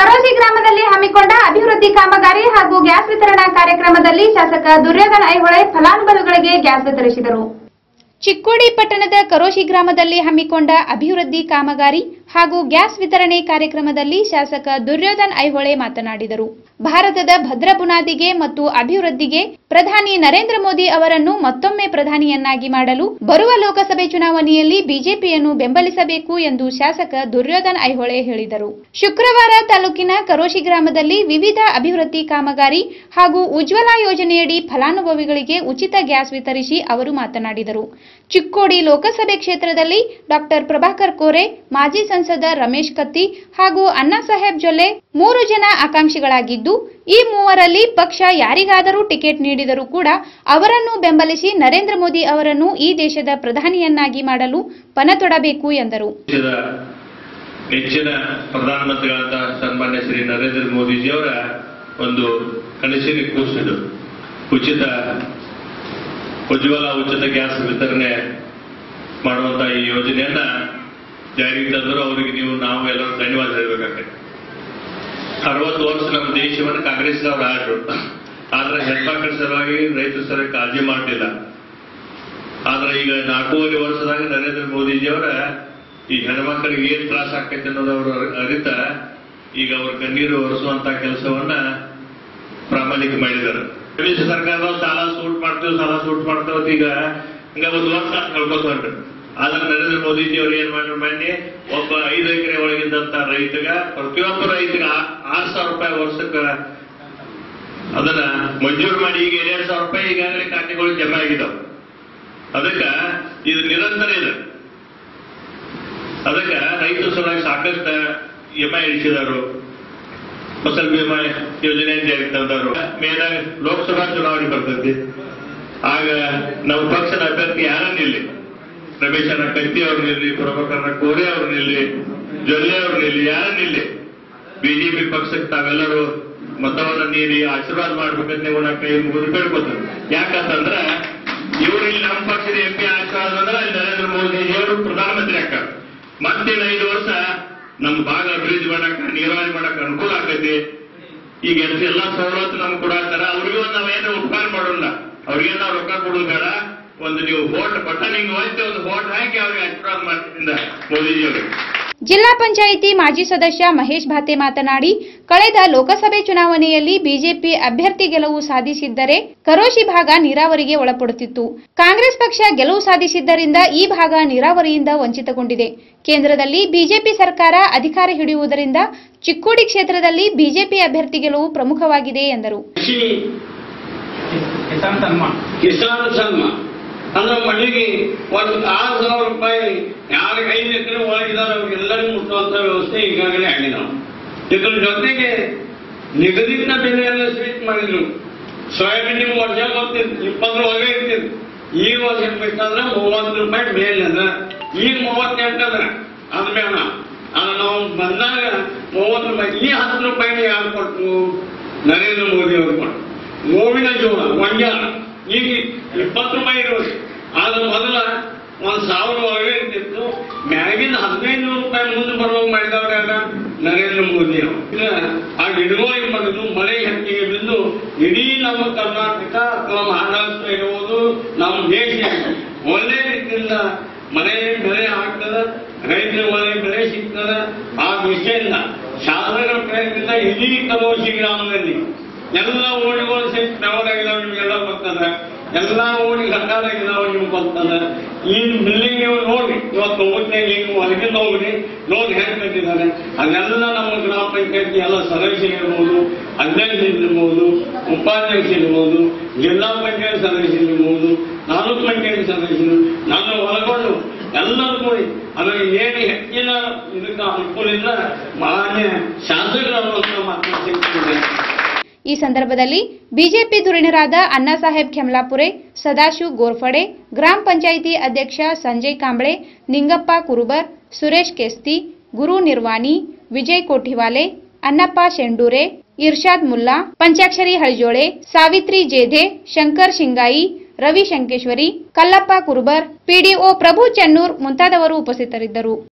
ಕರೋಜಿ ಗ್ರಾಮದಲ್ಲಿ ಹಮ್ಮಿಕೊಂಡ ಅಭಿವೃದ್ಧಿ ಕಾಮಗಾರಿ ಹಾಗೂ ಗ್ಯಾಸ್ ವಿತರಣಾ ಕಾರ್ಯಕ್ರಮದಲ್ಲಿ ಶಾಸಕ ದುರ್ಯೋಧನ ಐಹೊಳೆ ಫಲಾನುಭವಿಗಳಿಗೆ ಗ್ಯಾಸ್ ವಿತರಿಸಿದರು ಚಿಕ್ಕೋಡಿ ಪಟ್ಟಣದ ಕರೋಶಿ ಗ್ರಾಮದಲ್ಲಿ ಹಮ್ಮಿಕೊಂಡ ಅಭಿವೃದ್ಧಿ ಕಾಮಗಾರಿ ಹಾಗೂ ಗ್ಯಾಸ್ ವಿತರಣೆ ಕಾರ್ಯಕ್ರಮದಲ್ಲಿ ಶಾಸಕ ದುರ್ಯೋಧನ್ ಐಹೊಳೆ ಮಾತನಾಡಿದರು ಭಾರತದ ಭದ್ರ ಬುನಾದಿಗೆ ಮತ್ತು ಅಭಿವೃದ್ಧಿಗೆ ಪ್ರಧಾನಿ ನರೇಂದ್ರ ಮೋದಿ ಅವರನ್ನು ಮತ್ತೊಮ್ಮೆ ಪ್ರಧಾನಿಯನ್ನಾಗಿ ಮಾಡಲು ಬರುವ ಲೋಕಸಭೆ ಚುನಾವಣೆಯಲ್ಲಿ ಬಿಜೆಪಿಯನ್ನು ಬೆಂಬಲಿಸಬೇಕು ಎಂದು ಶಾಸಕ ದುರ್ಯೋಧನ್ ಐಹೊಳೆ ಹೇಳಿದರು ಶುಕ್ರವಾರ ತಾಲೂಕಿನ ಕರೋಶಿ ಗ್ರಾಮದಲ್ಲಿ ವಿವಿಧ ಅಭಿವೃದ್ಧಿ ಕಾಮಗಾರಿ ಹಾಗೂ ಉಜ್ವಲ ಯೋಜನೆಯಡಿ ಫಲಾನುಭವಿಗಳಿಗೆ ಉಚಿತ ಗ್ಯಾಸ್ ವಿತರಿಸಿ ಅವರು ಮಾತನಾಡಿದರು ಚಿಕ್ಕೋಡಿ ಲೋಕಸಭೆ ಕ್ಷೇತ್ರದಲ್ಲಿ ಡಾಕ್ಟರ್ ಪ್ರಭಾಕರ್ ಕೋರೆ ಮಾಜಿ ಸಂಸದ ರಮೇಶ್ ಕತ್ತಿ ಹಾಗೂ ಅಣ್ಣಾಸಾಹೇಬ್ ಜೊಲ್ಲೆ ಮೂರು ಜನ ಆಕಾಂಕ್ಷಿಗಳಾಗಿದ್ದು ಈ ಮೂವರಲ್ಲಿ ಪಕ್ಷ ಯಾರಿಗಾದರೂ ಟಿಕೆಟ್ ನೀಡಿದರೂ ಕೂಡ ಅವರನ್ನು ಬೆಂಬಲಿಸಿ ನರೇಂದ್ರ ಮೋದಿ ಅವರನ್ನು ಈ ದೇಶದ ಪ್ರಧಾನಿಯನ್ನಾಗಿ ಮಾಡಲು ಪಣತೊಡಬೇಕು ಎಂದರು ದೇಶದ ನೆಚ್ಚಿನ ಪ್ರಧಾನಮಂತ್ರಿಗಳಾದ ಸನ್ಮಾನ್ಯ ಶ್ರೀ ನರೇಂದ್ರ ಮೋದಿಜಿಯವರ ಒಂದು ಕನಸಿನ ಕೂಸಿದು ಉಚಿತ ಉಜ್ವಲ ಉಚಿತ ಗ್ಯಾಸ್ ವಿತರಣೆ ಮಾಡುವಂತ ಈ ಯೋಜನೆಯನ್ನ ಜಾರಿಗೆ ತಂದರು ಅವರಿಗೆ ನೀವು ನಾವು ಎಲ್ಲರೂ ಧನ್ಯವಾದ ಹೇಳಬೇಕಾಗ್ತದೆ ಅರವತ್ತು ವರ್ಷ ನಮ್ಮ ದೇಶವನ್ನು ಕಾಂಗ್ರೆಸ್ನವರು ಆಡ್ರು ಆದ್ರೆ ಹೆಣ್ಮಕ್ಳ ಸಲುವಾಗಿ ರೈತರ ಸಲುವಾಗಿ ಕಾಳಜಿ ಮಾಡಲಿಲ್ಲ ಆದ್ರೆ ಈಗ ನಾಲ್ಕೂವರೆ ವರ್ಷದಾಗ ನರೇಂದ್ರ ಮೋದಿಜಿಯವರ ಈ ಹೆಣ್ಮಕ್ಳಿಗೆ ಏನ್ ತ್ರಾಸ ಆಕೈತೆ ಅನ್ನೋದು ಅವರು ಅರಿತ ಈಗ ಅವ್ರ ಕಣ್ಣೀರು ಒರೆಸುವಂತ ಕೆಲಸವನ್ನ ಪ್ರಾಮಾಣಿಕ ಮಾಡಿದ್ದಾರೆ ಕನಿಷ್ಠ ಸರ್ಕಾರದವ್ರು ಸಾಲ ಸೂಟ್ ಮಾಡ್ತೇವೆ ಸಾಲ ಸೂಟ್ ಮಾಡ್ತೇವೆ ಅಂತ ಈಗ ಹಂಗ ಒಂದು ವರ್ಷ ಕಳ್ಕೊತ ಹೊಂಟ್ರು ಆದ್ರೆ ನರೇಂದ್ರ ಮೋದಿಜಿ ಅವ್ರು ಏನ್ ಮಾಡಿದ್ರು ಮೊನ್ನೆ ಒಬ್ಬ ಐದು ಎಕರೆ ಒಳಗಿದ್ದಂತ ರೈತಗ ಪ್ರತಿಯೊಬ್ಬ ರೈತಗ ಆರ್ ಸಾವಿರ ರೂಪಾಯಿ ವರ್ಷಕ್ಕ ಅದನ್ನ ಮಂಜೂರು ಮಾಡಿ ಈಗ ಎರಡ್ ಸಾವಿರ ರೂಪಾಯಿ ಈಗಾಗಲೇ ಖಾತೆಗಳು ಜಮಾ ಆಗಿದಾವೆ ಅದಕ್ಕ ಇದು ನಿರಂತರ ಇದೆ ಅದಕ್ಕ ರೈತರ ಸಲುವಾಗಿ ಸಾಕಷ್ಟು ಎಂ ಐ ಇಳಿಸಿದರು ಫಸಲ್ ಬಿಮಾ ಯೋಜನೆ ಜಾರಿಗೆ ತಂದರು ಮೇಲಾಗ ಲೋಕಸಭಾ ಚುನಾವಣೆ ಬರ್ತೈತಿ ಆಗ ನಮ್ಮ ಪಕ್ಷದ ಅಭ್ಯರ್ಥಿ ಯಾರ ನಿಲ್ಲಿ ರಮೇಶನ ಕತ್ತಿ ಅವ್ರ ನಿಲ್ಲಿ ಪ್ರಭಾಕರನ ಕೋರೆ ಅವ್ರ ನಿಲ್ಲಿ ಜೊಲ್ಲೆ ಅವ್ರ ನಿಲ್ಲಿ ಯಾರ ನಿಲ್ಲಿ ಬಿಜೆಪಿ ಪಕ್ಷಕ್ಕೆ ತಾವೆಲ್ಲರೂ ಮತವನ್ನ ನೀಡಿ ಆಶೀರ್ವಾದ ಮಾಡ್ಬೇಕಂತ ನೀವು ನಾ ಕೈ ಮುಗಿದು ಬೇಡ್ಕೊತಾರೆ ಯಾಕಂತಂದ್ರ ಇವರು ಇಲ್ಲಿ ನಮ್ಮ ಪಕ್ಷದ ಎಂ ಪಿ ಆಶೀರ್ವಾದ ಅಂದ್ರೆ ಅಲ್ಲಿ ನರೇಂದ್ರ ಮೋದಿ ಅವರು ಪ್ರಧಾನಮಂತ್ರಿ ಆಗ್ತಾರೆ ಮತ್ತಿನ್ನ ಐದು ವರ್ಷ ನಮ್ಮ ಭಾಗ ಅಭಿವೃದ್ಧಿ ಮಾಡಕ್ ನೀರಾವರಿ ಮಾಡಕ್ ಅನುಕೂಲ ಆಗ್ತೈತಿ ಈಗ ಎಲ್ಲ ಎಲ್ಲಾ ಸವಲತ್ತು ನಮ್ಗೆ ಕೊಡಾತಾರ ಅವ್ರಿಗೂ ನಾವೇನು ಉಪಕಾರ ಮಾಡೋಲ್ಲ ಅವ್ರಿಗೆ ನಾವು ರೊಕ್ಕ ಕೊಡೋದು ಬೇಡ ಒಂದು ನೀವು ವೋಟ್ ಬಟನ್ ಹಿಂಗ್ ಒತ್ತಿ ಒಂದು ವೋಟ್ ಹಾಕಿ ಅವ್ರಿಗೆ ಆಶೀರ್ವಾದ ಮಾಡ್ತಿದ್ದ ಮೋದಿಜಿ ಅವರು ಜಿಲ್ಲಾ ಪಂಚಾಯಿತಿ ಮಾಜಿ ಸದಸ್ಯ ಮಹೇಶ್ ಭಾತೆ ಮಾತನಾಡಿ ಕಳೆದ ಲೋಕಸಭೆ ಚುನಾವಣೆಯಲ್ಲಿ ಬಿಜೆಪಿ ಅಭ್ಯರ್ಥಿ ಗೆಲುವು ಸಾಧಿಸಿದ್ದರೆ ಕರೋಶಿ ಭಾಗ ನೀರಾವರಿಗೆ ಒಳಪಡುತ್ತಿತ್ತು ಕಾಂಗ್ರೆಸ್ ಪಕ್ಷ ಗೆಲುವು ಸಾಧಿಸಿದ್ದರಿಂದ ಈ ಭಾಗ ನೀರಾವರಿಯಿಂದ ವಂಚಿತಗೊಂಡಿದೆ ಕೇಂದ್ರದಲ್ಲಿ ಬಿಜೆಪಿ ಸರ್ಕಾರ ಅಧಿಕಾರ ಹಿಡಿಯುವುದರಿಂದ ಚಿಕ್ಕೋಡಿ ಕ್ಷೇತ್ರದಲ್ಲಿ ಬಿಜೆಪಿ ಅಭ್ಯರ್ಥಿ ಗೆಲುವು ಪ್ರಮುಖವಾಗಿದೆ ಎಂದರು ಕೃಷಿ ಕಿಸಾನ್ ಸನ್ಮಾನ್ ಕಿಸಾನ್ ಸನ್ಮಾನ್ ಅಂದ್ರೆ ಮನೆಗೆ ಒಂದು ಆರು ಸಾವಿರ ರೂಪಾಯಿ ಯಾರಿಗೆ ಐದು ಎಕರೆ ಒಳಗಿದ್ದಾರೆ ಅವ್ರಿಗೆಲ್ಲರಿಗೂ ಮುಟ್ಟುವಂತ ವ್ಯವಸ್ಥೆ ಈಗಾಗಲೇ ಆಗಿದೆ ಇದ್ರ ಜೊತೆಗೆ ನಿಗದಿತ ಬೆಲೆಯನ್ನು ಸ್ವೀಟ್ ಮಾಡಿದ್ರು ಸೋಯಾಬೀನ್ ನಿಮ್ಗೆ ವರ್ಷ ಗೊತ್ತಿತ್ತು ಇಪ್ಪತ್ತರ ಒಳಗೆ ಇರ್ತಿತ್ತು ಈಗ ವರ್ಷ ಬಿಟ್ಟಂದ್ರೆ ಮೂವತ್ತು ರೂಪಾಯಿ ಮೇಲೆ ಅದ ಈಗ ಮೂವತ್ತೆಂಟು ಅದ ಅದ್ಮೇಲೆ ಅದು ನಾವು ಬಂದಾಗ ಮೂವತ್ತು ರೂಪಾಯಿ ಈ ಹತ್ತು ರೂಪಾಯಿನ ಯಾರು ಕೊಟ್ಟು ನರೇಂದ್ರ ಮೋದಿ ಅವರು ಕೊಟ್ಟು ಗೋವಿನ ಜೋಳ ಗೊಂಜಾಳ ಈಗ ಇಪ್ಪತ್ತು ರೂಪಾಯಿ ಇರೋದು ಆದ್ರೆ ಮೊದಲ ಒಂದ್ ಸಾವಿರ ಒಳಗೆ ಇರ್ತಿತ್ತು ಮ್ಯಾಗಿನ ಹದಿನೈದು ನೂರು ರೂಪಾಯಿ ಮುಂದೆ ಬರುವಾಗ ಮಾಡಿದವ್ರ ಯಾರ ನರೇಂದ್ರ ಮೋದಿ ಅವರು ಈಗ ಆ ಗಿಡಗಳಿಗೆ ಬಂದು ಮಳೆ ಹೆಚ್ಚಿಗೆ ಬಿದ್ದು ಇಡೀ ನಮ್ಮ ಕರ್ನಾಟಕ ಅಥವಾ ಮಹಾರಾಷ್ಟ್ರ ಇರುವುದು ನಮ್ಮ ದೇಶ ಒಳ್ಳೆ ರೀತಿಯಿಂದ ಮಳೆ ಬೆಳೆ ಆಗ್ತದ ರೈತರ ಒಳ್ಳೆ ಬೆಳೆ ಸಿಗ್ತದ ಆ ವಿಷಯದಿಂದ ಶಾಸಕರ ಪ್ರಯತ್ನದಿಂದ ಇಡೀ ಕಲೋಶಿ ಗ್ರಾಮದಲ್ಲಿ ಎಲ್ಲ ಓಣಿಗಳು ಸಹಿತ ಬೆಳಗಾಗಿದಾವೆ ನಿಮ್ಗೆಲ್ಲ ಗೊತ್ತದ ಎಲ್ಲ ಓಣಿ ಗಟ್ಟಾಗಿದಾವೆ ನಿಮ್ಗೆ ಗೊತ್ತದ ಈ ಬಿಲ್ಡಿಂಗ್ ನೀವು ನೋಡಿ ಇವತ್ತು ಊಟನಾಗ ನೀವು ಹೊರಗಿಂದ ಹೋಗ್ರಿ ನೋಡಿ ಹೆಂಗ್ ಕಟ್ಟಿದ್ದಾರೆ ಅದೆಲ್ಲ ನಮ್ಮ ಗ್ರಾಮ ಪಂಚಾಯತಿ ಎಲ್ಲ ಸದಸ್ಯರಿರ್ಬೋದು ಅಧ್ಯಕ್ಷರಿರ್ಬೋದು ಉಪಾಧ್ಯಕ್ಷರಿರ್ಬೋದು ಜಿಲ್ಲಾ ಪಂಚಾಯತ್ ಸದಸ್ಯರಿರ್ಬೋದು ತಾಲೂಕ್ ಪಂಚಾಯತ್ ಸದಸ್ಯರು ನಾನು ಒಳಗೊಂಡು ಎಲ್ಲರೂ ಕೂಡಿ ಅದರಲ್ಲಿ ಏನು ಹೆಚ್ಚಿನ ಇದಕ್ಕೆ ಅನುಕೂಲದಿಂದ ಮಾನ್ಯ ಶಾಸಕರು ಮಾತ್ರ ಸಿಗ್ತಿದೆ ಈ ಸಂದರ್ಭದಲ್ಲಿ ಬಿಜೆಪಿ ಧುರೀಣರಾದ ಅಣ್ಣಾಸಾಹೇಬ್ ಖೆಮ್ಲಾಪುರೆ ಸದಾಶಿವ್ ಗೋರ್ಫಡೆ ಗ್ರಾಮ ಪಂಚಾಯಿತಿ ಅಧ್ಯಕ್ಷ ಸಂಜಯ್ ಕಾಂಬಳೆ ನಿಂಗಪ್ಪ ಕುರುಬರ್ ಸುರೇಶ್ ಕೆಸ್ತಿ ಗುರು ನಿರ್ವಾಣಿ ವಿಜಯ್ ಕೋಠಿವಾಲೆ ಅನ್ನಪ್ಪ ಶೆಂಡೂರೆ ಇರ್ಷಾದ್ ಮುಲ್ಲಾ ಪಂಚಾಕ್ಷರಿ ಹಳಿಜೋಳೆ ಸಾವಿತ್ರಿ ಜೇಧೆ ಶಂಕರ್ ಶಿಂಗಾಯಿ ರವಿ ಶಂಕೇಶ್ವರಿ ಕಲ್ಲಪ್ಪ ಕುರುಬರ್ ಪಿಡಿಒ ಪ್ರಭು ಚೆನ್ನೂರ್ ಮುಂತಾದವರು ಉಪಸ್ಥಿತರಿದ್ದರು